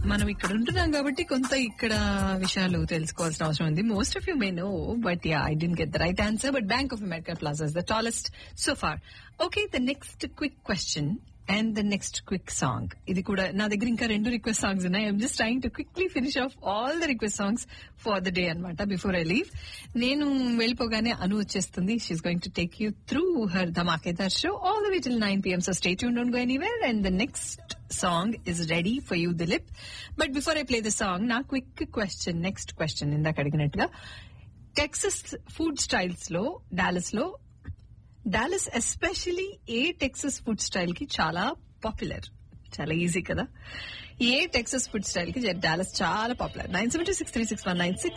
మనం ఇక్కడ ఉంటున్నాం కాబట్టి కొంత ఇక్కడ విషయాలు తెలుసుకోవాల్సిన అవసరం ఉంది most of you may know but ya I didn't get the right answer but bank of America plaza is the tallest so far okay the next quick question and the next quick song ఇది కూడా నా దగ్గర ఇంకా రెండు request songs ఉన్నాయి I'm just trying to quickly finish off all the request songs for the day అనమాట before I leave నేను వెళ్ళిపోగానే అను వచ్చేస్తుంది she's going to take you through her ధమాకేదార్ show all the way till nine PM so stay tune don't go anywhere and the next song is ready for you Dilip but before I play the song నా quick question next question ఇందాక అడిగినట్టుగా Texas food styles లో Dallas లో Dallas especially ఏ Texas food style కి చాలా popular చాలా easy కదా ఏ టెక్సస్ ఫుడ్ స్టైల్ కి డాలస్ చాలా popular nine seven two six three six one nine six